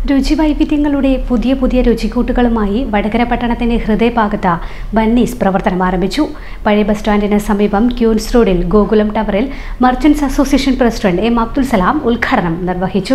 രുചിവൈവിധ്യങ്ങളുടെ പുതിയ പുതിയ രുചിക്കൂട്ടുകളുമായി വടകര പട്ടണത്തിന്റെ ഹൃദയഭാഗത്ത് ബന്നീസ് പ്രവർത്തനം ആരംഭിച്ചു പഴയ ബസ് സ്റ്റാൻഡിന് സമീപം ക്യൂൻസ് റോഡിൽ ഗോകുലം ടവറിൽ merchants association president M Abdul Salam ഉദ്ഘാടനം നിർവഹിച്ചു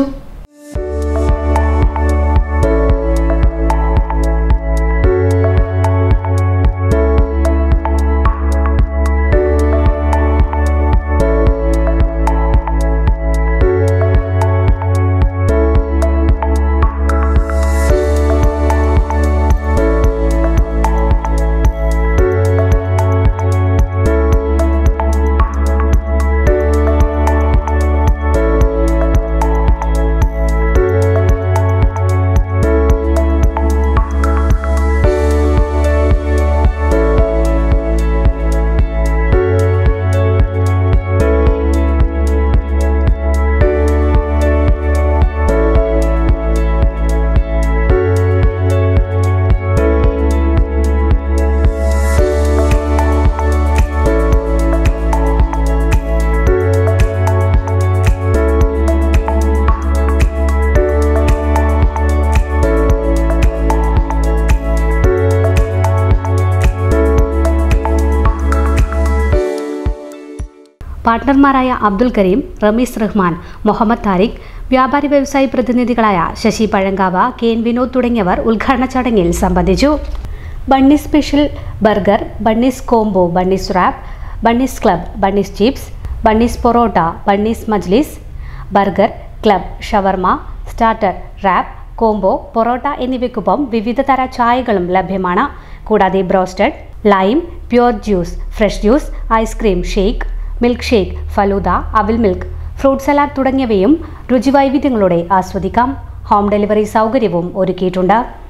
പാർട്ട്ണർമാരായ അബ്ദുൽ കരീം റമീസ് റഹ്മാൻ മുഹമ്മദ് താരിഖ് വ്യാപാരി വ്യവസായി പ്രതിനിധികളായ ശശി പഴങ്കാവ കെ എൻ വിനോദ് തുടങ്ങിയവർ ഉദ്ഘാടന ചടങ്ങിൽ സംബന്ധിച്ചു Bunnies special burger Bunnies combo Bunnies wrap Bunnies club Bunnies chips Bunnies parotta Bunnies Majlis burger club shawarma starter wrap combo parotta എന്നിവയ്ക്കൊപ്പം വിവിധ തര ചായകളും ലഭ്യമാണ് കൂടാതെ broasted lime pure juice fresh juice ice cream shake milk shake falooda അവിൽ മിൽക്ക് ഫ്രൂട്ട് സലാഡ് തുടങ്ങിയവയും രുചിവൈവിധ്യങ്ങളോടെ ആസ്വദിക്കാം home delivery സൗകര്യവും ഒരുക്കിയിട്ടുണ്ട്